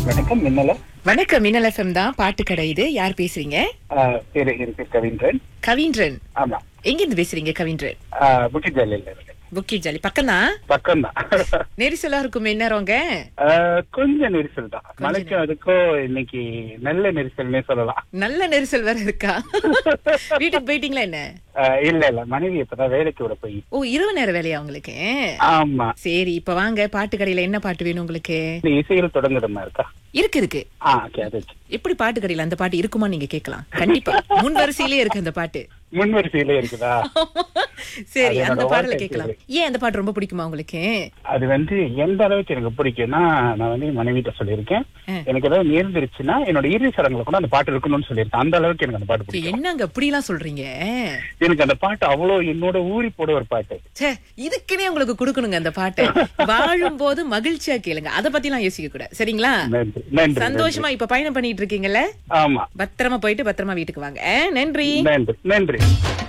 வணக்கம் மின்னல வணக்கம் மின்னல் எஃப்எம் தான் பாட்டு கடை இது யார் பேசுறீங்க ஆஹ் பேரு என் பேர் கவின்றன் கவின்றன் ஆமா எங்க இருந்து பேசுறீங்க கவின்றன் புட்டி ஜாலியில் இருக்கேன் புக்கிட் ஜாலி பக்கம் தான் பக்கம் தான் நெரிசலா இருக்கும் என்னறவங்க கொஞ்சம் நெரிசல் தான் மலைக்கும் அதுக்கும் இன்னைக்கு நல்ல நெரிசல்னே சொல்லலாம் நல்ல நெரிசல் வேற இருக்கா வீட்டுக்கு போயிட்டீங்களா என்ன ஆஹ் இல்ல இல்ல மனைவி இப்பதான் வேலைக்கு விட போய் ஓ இரவு நேர வேலையா உங்களுக்கு ஆமா சரி இப்ப வாங்க பாட்டு கடையில என்ன பாட்டு வேணும் உங்களுக்கு இந்த இசையில் தொடங்குறமா இருக்கா இருக்கு இருக்கு ஆ ஓகே அது வச்சு. எப்படி பாட்டு கடையில அந்த பாட்டு இருக்குமா நீங்க கேட்கலாம் கண்டிப்பா முன் வரிசையிலே இருக்கு அந்த பாட்டு முன் வரிசையிலே இருக்குதா சரி அது அந்த என்னோட பாடல வாழ்க்கை கேட்கலாம் ஏன் அந்த பாட்டு ரொம்ப பிடிக்குமா உங்களுக்கு அது வந்து எந்த அளவுக்கு எனக்கு பிடிக்கும்னா நான் வந்து என் மனைவிட்ட சொல்லியிருக்கேன் ஆ. எனக்கு ஏதாவது நேர்ந்துருச்சுன்னா என்னோட இறுதி சடங்குல கூட அந்த பாட்டு இருக்கணும்னு சொல்லியிருக்கேன் அந்த அளவுக்கு எனக்கு அந்த பாட்டு பிடிக்கும் என்னங்க அப்படிலாம் சொல்றீங்க எனக்கு அந்த பாட்டு அவ்வளவு என்னோட ஊறி போட ஒரு பாட்டு ச்சே இதுக்குன்னே உங்களுக்கு கொடுக்கணுங்க அந்த பாட்டை வாழும் போது மகிழ்ச்சியா கேளுங்க அத பத்தி எல்லாம் யோசிக்க கூடாது சரிங்களா நன்றி நன்றி சந்தோஷமா இப்ப பயணம் பண்ணிட்டு இருக்கீங்கல்ல ஆமா பத்திரமா போயிட்டு பத்திரமா வீட்டுக்கு வாங்க ஆ, நன்றி நன்றி நன்றி